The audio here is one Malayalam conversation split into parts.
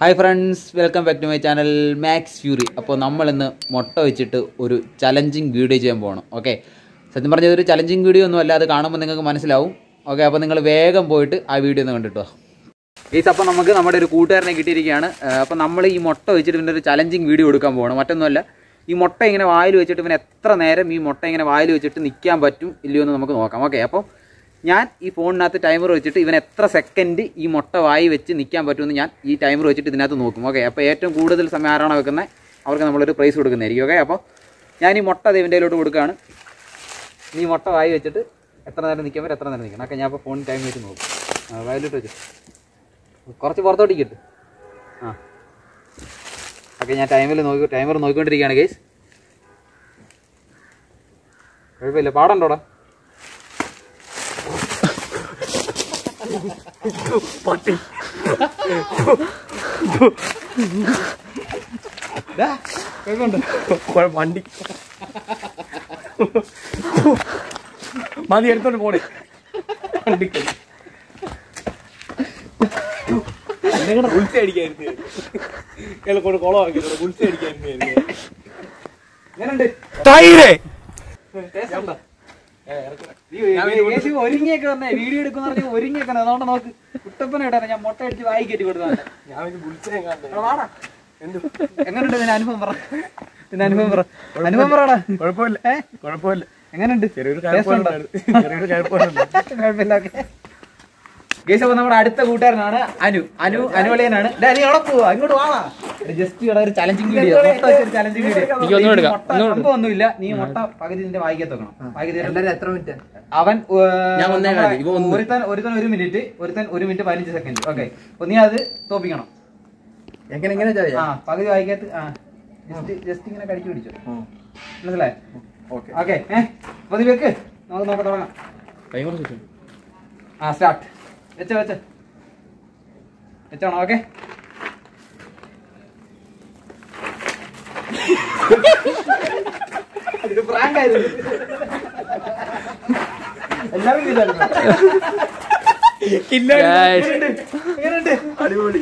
Hi friends welcome back to my channel Max Fury അപ്പോൾ നമ്മൾ ഇന്ന് മുട്ട വെച്ചിട്ട് ഒരു ചലഞ്ചിങ് വീഡിയോ ചെയ്യാൻ പോകണം ഓക്കെ സത്യം പറഞ്ഞത് ഒരു ചലഞ്ചിങ് വീഡിയോ ഒന്നും അല്ല അത് കാണുമ്പോൾ നിങ്ങൾക്ക് മനസ്സിലാവും ഓക്കെ അപ്പോൾ നിങ്ങൾ വേഗം പോയിട്ട് ആ വീഡിയോ ഒന്ന് കണ്ടിട്ടോ ഗീസ് അപ്പോൾ നമുക്ക് നമ്മുടെ ഒരു കൂട്ടുകാരനെ കിട്ടിയിരിക്കുകയാണ് അപ്പോൾ നമ്മൾ ഈ മുട്ട വെച്ചിട്ട് ഇവൻ്റെ ഒരു ചലഞ്ചിങ് വീഡിയോ എടുക്കാൻ പോകണം മറ്റൊന്നുമല്ല ഈ മുട്ട ഇങ്ങനെ വായിൽ വെച്ചിട്ട് ഇവൻ എത്ര നേരം ഈ മുട്ട ഇങ്ങനെ വായിൽ വെച്ചിട്ട് നിൽക്കാൻ പറ്റും ഇല്ലയോ എന്ന് നമുക്ക് നോക്കാം ഓക്കെ അപ്പോൾ ഞാൻ ഈ ഫോണിനകത്ത് ടൈമർ വെച്ചിട്ട് ഇവൻ എത്ര സെക്കൻഡ് ഈ മുട്ട വായി വെച്ച് നിൽക്കാൻ പറ്റുമെന്ന് ഞാൻ ഈ ടൈമർ വെച്ചിട്ട് ഇതിനകത്ത് നോക്കും ഓക്കെ അപ്പോൾ ഏറ്റവും കൂടുതൽ സമയം ആരാണോ വെക്കുന്നത് അവർക്ക് നമ്മളൊരു പ്രൈസ് കൊടുക്കുന്നതായിരിക്കും ഓക്കെ അപ്പോൾ ഞാൻ ഈ മുട്ട ഇവൻ്റെ കയ്യിലോട്ട് കൊടുക്കുകയാണ് നീ മുട്ട വായി വെച്ചിട്ട് എത്ര നേരം നിൽക്കാൻ പറ്റും എത്ര നേരം നിൽക്കണം ഓക്കെ ഞാൻ അപ്പോൾ ഫോൺ ടൈം വെച്ച് നോക്കും ആ, വായിലോട്ട് വെച്ചു കുറച്ച് പുറത്തോട്ട് കിട്ടും ആ ഓക്കെ ഞാൻ ടൈമിൽ നോക്കി ടൈമർ നോക്കിക്കൊണ്ടിരിക്കുകയാണ് ഗൈസ് കുഴപ്പമില്ല പാടണ്ടോടാ വണ്ടി മതി എടുത്തോണ്ട് പോണേ വണ്ടിക്ക് നിങ്ങളുടെ ഉൾസ അടിക്കായിരുന്നു കൊണ്ട് കുളമാക്കി ഉൾസ അടിക്കായിരുന്നു എങ്ങനെയുണ്ട് തൈരേ ഒരുങ്ങിയൊക്കെ വന്നേ വീഡിയോ എടുക്കുന്ന പറഞ്ഞ ഒരുങ്ങിയൊക്കെ വന്നേ. അതുകൊണ്ട് നോക്ക് കുട്ടപ്പന ഇടാൻ ഞാൻ മുട്ട അടിച്ച് വായി കയറ്റി കൊടുത്തതാണ് ഞാൻ ഉൾസ എന്തു എങ്ങനെയുണ്ട് ഇതിന്റെ അനുഭവം പറ ഇതിന്റെ അനുഭവം പറ അനുഭവം പറടാ കുഴപ്പമില്ല കുഴപ്പമില്ല എങ്ങനെയുണ്ട് ചെറിയൊരു Taste ഉണ്ടോ? കുഴപ്പമുണ്ടായിരുന്നു ചെറിയൊരു കുഴപ്പമുണ്ട് കുഴപ്പമില്ല ഓക്കെ ഗേസ് അപ്പൊ നമ്മുടെ അടുത്ത കൂട്ടുകാരനാണ് അനു അനു അനുവളിയനാണ് ഡാ, നീ എവിടെ പോവാ ഇങ്ങോട്ട് വാ ജസ്റ്റ് ഇവിടെ ഒരു ചലഞ്ചിങ് വീഡിയോ മുട്ട വെച്ചൊരു ചലഞ്ചിങ് വീഡിയോ എനിക്ക് ഒന്നും എടുക്കാം, ഒന്നും സംഭവം ഒന്നുമില്ല നീ മുട്ട പകുതി നിന്റെ വായിക്കത്ത് വെക്കണം പകുതി എത്ര മിനിറ്റ് അവൻ ഞാൻ ഒന്നേ കാല്, ഇവൻ ഒന്ന്. ഒരുത്തൻ ഒരുത്തൻ ഒരു മിനിറ്റ് ഒരുത്തൻ ഒരു മിനിറ്റ് പതിനഞ്ച് സെക്കൻഡ് ഓക്കെ അപ്പൊ നീ അത് തോപ്പിക്കണം എങ്ങനെ എങ്ങനെ ചെയ്യാം ആ പകുതി വായിക്കത്ത് ആ ജസ്റ്റ് ജസ്റ്റ് ഇങ്ങനെ കടിച്ചു പിടിച്ചു മനസ്സിലായോ ഓക്കെ ഓക്കെ ഏഹ് അപ്പൊ നീ വെക്ക് നമുക്ക് നോക്കാം തുടങ്ങാം ടൈമർ വെച്ചു ആ സ്റ്റാർട്ട് വെച്ചോ വെച്ചോ വെച്ചോണം ഓക്കെ എല്ലാവരും അടിപൊളി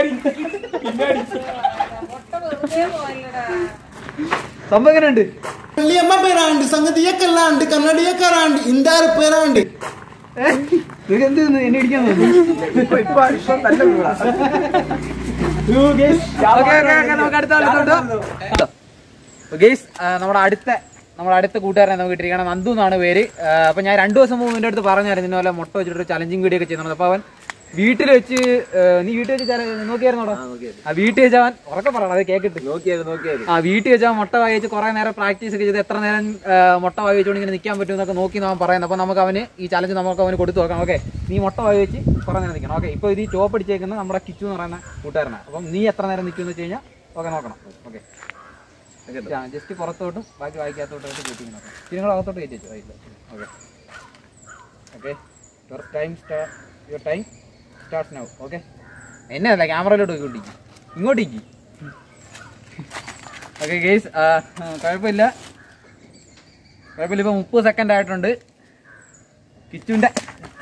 സംഭവം എങ്ങനെയുണ്ട് വള്ളിയമ്മ പേരാണ്ട് സംഗതിയൊക്കെല്ലാണ്ട് കണ്ണടിയൊക്കെറാണ്ട് ഇന്താര പേരാണ്ട് നിനക്ക് എന്ത് തിന്ന്? എന്നെ ഇടിക്കാൻ തോന്നുന്നു ഇപ്പൊ ഇപ്പൊ ഇപ്പൊ നല്ല വീടാ ഓക്കേ, ഓക്കേ, ഓക്കേ, നമുക്ക് അടുത്ത ആളിലോട്ട് ഗെയ്സ് നമ്മുടെ അടുത്ത നമ്മുടെ അടുത്ത കൂട്ടുകാരനെ നമുക്ക് കിട്ടിയിരിക്കണം നന്ദു എന്നാണ് പേര് ആ, അപ്പൊ ഞാൻ രണ്ടു ദിവസം മുമ്പ് എൻ്റെ അടുത്ത് പറഞ്ഞായിരുന്നു ഇതുപോലെ മുട്ട വെച്ചിട്ട് ചലഞ്ചിങ് വീഡിയോ ഒക്കെ ചെയ്യുന്നത് അപ്പൊ അവൻ വീട്ടിൽ വെച്ച് ആ, നീ വീട്ടിൽ വെച്ച് ചല- നോക്കിയായിരുന്നോടാ ആ വീട്ടിൽ വെച്ച് അവൻ ഉറക്കെ പറയണം അത് കേക്കിട്ട് നോക്കിയായിരുന്നു നോക്കിയായിരുന്നു ആ വീട്ടിൽ വെച്ച് അവൻ മുട്ട വായി വെച്ച് കുറെ നേരം പ്രാക്ടീസ് ഒക്കെ ചെയ്ത് എത്ര നേരം ആ, മുട്ട വായി വെച്ചുകൊണ്ട് ഇങ്ങനെ നിൽക്കാൻ പറ്റും എന്നൊക്കെ നോക്കി അവൻ പറയുന്നത് അപ്പൊ നമുക്ക് അവന് ഈ ചലഞ്ച് നമുക്ക് അവന് കൊടുത്തു നോക്കാം ഓക്കെ നീ മുട്ട വായി വെച്ച് കുറെ നേരം നിൽക്കണം ഓക്കെ ഇപ്പൊ ഇത് ഈ ടോപ്പ് അടിച്ചേക്കുന്നത് നമ്മുടെ കിച്ചു എന്ന് പറയുന്ന കൂട്ടുകാരനാണ് അപ്പം നീ എത്ര നേരം നിൽക്കുമെന്ന് വെച്ച് കഴിഞ്ഞാൽ ഓക്കെ നോക്കണം ഓക്കെ ജസ്റ്റ് പുറത്തോട്ടും ബാക്കി വായിക്കാത്തോട്ടായിട്ട് കയറ്റി നോക്കാം നിങ്ങൾ അകത്തോട്ട് കയറ്റി വെച്ചു വായില്ല okay okay your time star your time start now okay എന്നെ അല്ല ക്യാമറയിലോട്ട് പോയിക്കൊണ്ടിരിക്കും ഇങ്ങോട്ടേക്ക് ഓക്കെ ഗേസ് കുഴപ്പമില്ല കുഴപ്പമില്ല ഇപ്പൊ മുപ്പത് സെക്കൻഡ് ആയിട്ടുണ്ട് കിച്ചുവിന്റെ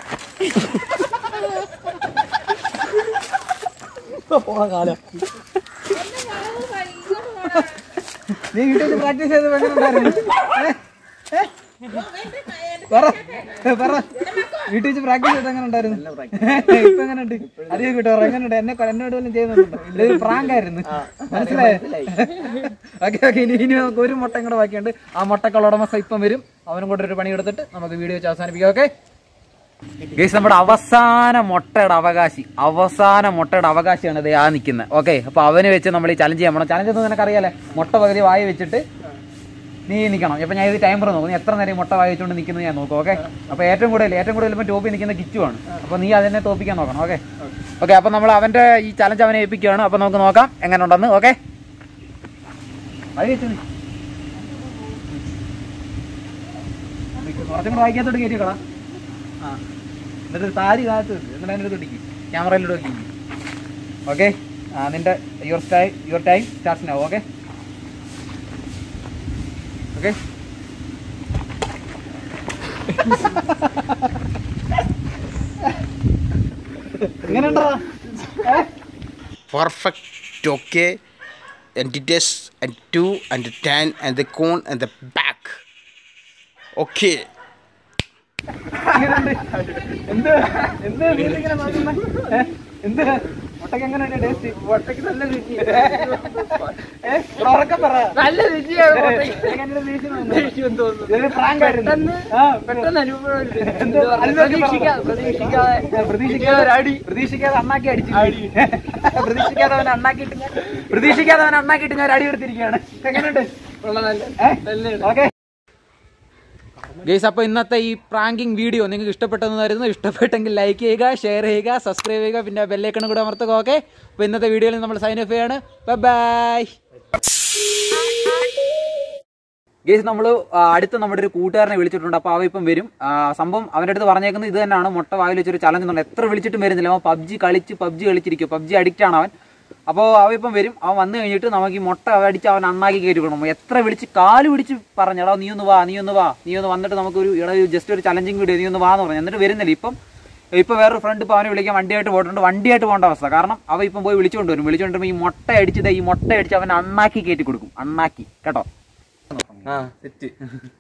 നീ വീട്ടിൽ പ്രാക്ടീസ് ചെയ്ത് എങ്ങനെയുണ്ടായിരുന്നു ഏ? ഏ? പറ പറ വീട്ടിൽ വെച്ച് പ്രാക്ടീസ് ചെയ്ത് എങ്ങനെ ഉണ്ടായിരുന്നു ഇപ്പൊ എങ്ങനെയുണ്ട് അത് കിട്ടോ എങ്ങനെയുണ്ട് എന്നെ എന്നോട് വല്ലതും ചെയ്യുന്നുണ്ടോ ഇതൊരു പ്രാങ്ക് ആയിരുന്നു മനസ്സിലായോ ഓക്കെ ഓക്കെ ഇനി ഇനി നമുക്ക് ഒരു മുട്ടയും കൂടെ ബാക്കിയുണ്ട് ആ മുട്ടക്കുള്ള ഉടമസ്ഥ ഇപ്പം വരും അവനും കൂടെ ഒരു പണി എടുത്തിട്ട് നമുക്ക് വീഡിയോ വെച്ച് അവസാനിപ്പിക്കാം ഓക്കെ ഗേസ് നമ്മുടെ അവസാന മുട്ടയുടെ അവകാശി അവസാന മുട്ടയുടെ അവകാശിയാണ് ഇത് ആ നിൽക്കുന്നത് ഓക്കെ അപ്പൊ അവന് വെച്ച് നമ്മൾ ഈ ചലഞ്ച് ചെയ്യാൻ പോകണം ചലഞ്ച് ഒന്നും നിനക്കറിയാലേ മുട്ട പകുതി വായി വെച്ചിട്ട് നീ നിൽക്കണം അപ്പൊ ഞാൻ ഇത് ടൈമർ നോക്കും നീ എത്ര നേരം ഈ മുട്ട വായി വെച്ചുകൊണ്ട് നിൽക്കുന്നത് ഞാൻ നോക്കും ഓക്കെ അപ്പൊ ഏറ്റവും കൂടുതൽ ഏറ്റവും കൂടുതൽ ഇപ്പം ടോപ്പിൽ നിൽക്കുന്ന കിച്ചുവാണ് അപ്പൊ നീ അതിനെ തോപ്പിക്കാൻ നോക്കണം ഓക്കെ ഓക്കെ അപ്പൊ നമ്മൾ അവന്റെ ഈ ചലഞ്ച് അവനെ ഏൽപ്പിക്കുകയാണ് അപ്പൊ നമുക്ക് നോക്കാം എങ്ങനെ ഉണ്ടെന്ന് ഓക്കെ വായി വെച്ചു നീ കുറച്ചും കൂടെ വായിക്കാത്തോട്ട് കയറ്റിക്കളാ ആ എന്നിട്ട് താരി കാത്ത് വെക്ക്. എന്നിട്ട് അതിൻ്റെ അടുത്ത് ഇടിക്കും ക്യാമറയിലോട്ട് വെക്കും ഓക്കെ ആ നിന്റെ your time your time start now okay okay എങ്ങനെയുണ്ടോ perfect okay and details and two and the ten and the cone and the back okay എന്ത് എന്ത് നീ ഇങ്ങനെ നോക്കുന്നെ? ഏ? എന്ത് മുട്ടക്ക് എങ്ങനെയുണ്ട് ടേസ്റ്റ് മുട്ടക്ക് നല്ല രുചി ഉറക്കം പറ നല്ല രുചിയാണ് എങ്ങനെയുണ്ട് ദേഷ്യം തോന്നുന്നു? ഇതൊരു prank ആയിരുന്നു. ആ, പെട്ടെന്ന് അനുഭവം എന്തോ അത്ഭുതം പ്രതീക്ഷിക്കാതെ പ്രതീക്ഷിക്കാതെ പ്രതീക്ഷിക്കാതെ ഒരു അടി പ്രതീക്ഷിക്കാതെ അണ്ണാക്കി അടിച്ചു പ്രതീക്ഷിക്കാതെ അവൻ അണ്ണാക്കിയിട്ട് ഞാൻ പ്രതീക്ഷിക്കാതെ അവൻ അണ്ണാക്കിയിട്ട് ഞാൻ ഒരു അടി എടുത്തിരിക്കുകയാണ് എങ്ങനെയുണ്ട് ഓക്കെ ഗൈസ് അപ്പോൾ ഇന്നത്തെ ഈ പ്രാങ്കിങ് വീഡിയോ നിങ്ങൾക്ക് ഇഷ്ടപ്പെട്ടെന്ന് കരുതുന്നു ഇഷ്ടപ്പെട്ടെങ്കിൽ ലൈക്ക് ചെയ്യുക ഷെയർ ചെയ്യുക സബ്സ്ക്രൈബ് ചെയ്യുക പിന്നെ ബെല്ലൈക്കണും കൂടെ അമർത്തുക ഓക്കെ അപ്പോൾ ഇന്നത്തെ വീഡിയോയിൽ നമ്മൾ സൈൻ ഓഫ് ചെയ്യാണ് ബൈ ഗേസ് നമ്മൾ അടുത്ത് നമ്മുടെ ഒരു കൂട്ടുകാരനെ വിളിച്ചിട്ടുണ്ട് അപ്പോൾ അവ ഇപ്പം വരും ആ, സംഭവം അവൻ്റെ അടുത്ത് പറഞ്ഞേക്കുന്നത് ഇത് തന്നെയാണ് മുട്ട വായിൽ വെച്ചൊരു ചലഞ്ച് എന്നുള്ളത് എത്ര വിളിച്ചിട്ടും വരുന്നില്ല അവൻ പബ്ജി കളിച്ച് പബ്ജി കളിച്ചിരിക്കും പബ്ജി അഡിക്റ്റ് ആണ് അവൻ അപ്പോൾ അവ ഇപ്പം വരും അവൻ വന്നു കഴിഞ്ഞിട്ട് നമുക്ക് ഈ മുട്ട അടിച്ച് അവൻ നന്നാക്കി കയറ്റി കൊടുക്കണം എത്ര വിളിച്ച് കാല് പിടിച്ച് പറഞ്ഞു എടാ നീ ഒന്ന് വാ നീ ഒന്ന് വാ നീ ഒന്ന് വന്നിട്ട് നമുക്കൊരു എടാ ജസ്റ്റ് ഒരു ചലഞ്ചിങ് വീഡിയോ നീ ഒന്ന് വാ എന്ന് പറഞ്ഞു എന്നിട്ട് വരുന്നില്ല ഇപ്പം ഇപ്പൊ വേറൊരു ഫ്രണ്ട് ഇപ്പൊ അവനെ വിളിക്കാൻ വണ്ടിയായിട്ട് പോയിട്ടുണ്ട് വണ്ടിയായിട്ട് പോകേണ്ട അവസ്ഥ കാരണം അവ ഇപ്പം പോയി വിളിച്ചുകൊണ്ട് വരും വിളിച്ചുകൊണ്ട് വരുമ്പോൾ ഈ മുട്ട അടിച്ചത് ഈ മുട്ട അടിച്ച് അവൻ അണ്ണാക്കി കയറ്റി കൊടുക്കും അണ്ണാക്കി കേട്ടോ ആ സെറ്റ്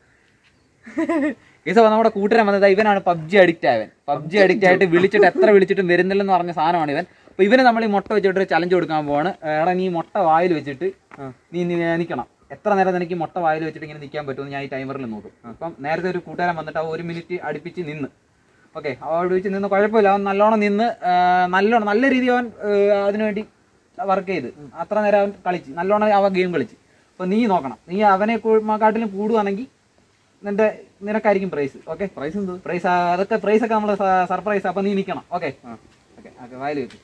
ഈസ നമ്മുടെ കൂട്ടുകാരൻ വന്നത് ഇവനാണ് പബ്ജി അഡിക്റ്റ് ആയവൻ പബ്ജി അഡിക്റ്റ് ആയിട്ട് വിളിച്ചിട്ട് എത്ര വിളിച്ചിട്ടും വരുന്നില്ലെന്ന് പറഞ്ഞ സാധനമാണ് ഇവൻ അപ്പൊ ഇവന് നമ്മൾ ഈ മുട്ട വെച്ചിട്ട് ഒരു ചലഞ്ച് കൊടുക്കാൻ പോവാണ് എടാ നീ മുട്ട വായിൽ വെച്ചിട്ട് നീ നീ നിൽക്കണം എത്ര നേരം നിനക്ക് ഈ മുട്ട വായിൽ വെച്ചിട്ട് ഇങ്ങനെ നിൽക്കാൻ പറ്റുമെന്ന് ഞാൻ ഈ ടൈമറിൽ നോക്കും അപ്പം നേരത്തെ ഒരു കൂട്ടുകാരൻ വന്നിട്ട് അവ ഒരു മിനിറ്റ് അടുപ്പിച്ച് നിന്ന് ഓക്കെ അവിടെ വെച്ച് നിന്ന് കുഴപ്പമില്ല അവൻ നല്ലോണം നിന്ന് ആ, നല്ലോണം നല്ല രീതിയിൽ അവൻ ആ, അതിനുവേണ്ടി വർക്ക് ചെയ്ത് അത്ര നേരം അവൻ കളിച്ച് നല്ലോണം അവൻ ഗെയിം കളിച്ച് അപ്പൊ നീ നോക്കണം നീ അവനെ കൂ- കാട്ടിലും കൂടുവാണെങ്കിൽ നിന്റെ നിനക്കായിരിക്കും പ്രൈസ് ഓക്കെ പ്രൈസ് എന്ത് പ്രൈസ് അതൊക്കെ പ്രൈസ് ഒക്കെ നമ്മൾ സർപ്രൈസ് അപ്പൊ നീ നിൽക്കണം ഓക്കെ ഓക്കെ ഓക്കെ വായിൽ വെച്ച്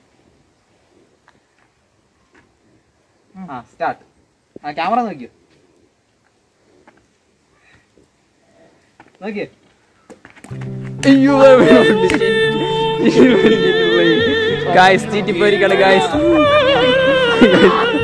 ആ സ്റ്റാർട്ട് ആ ക്യാമറ നോക്കിയോ നോക്കിയേ ഗായ്സ് ചീറ്റിപ്പോയിരിക്കാണ് ഗായ്സ്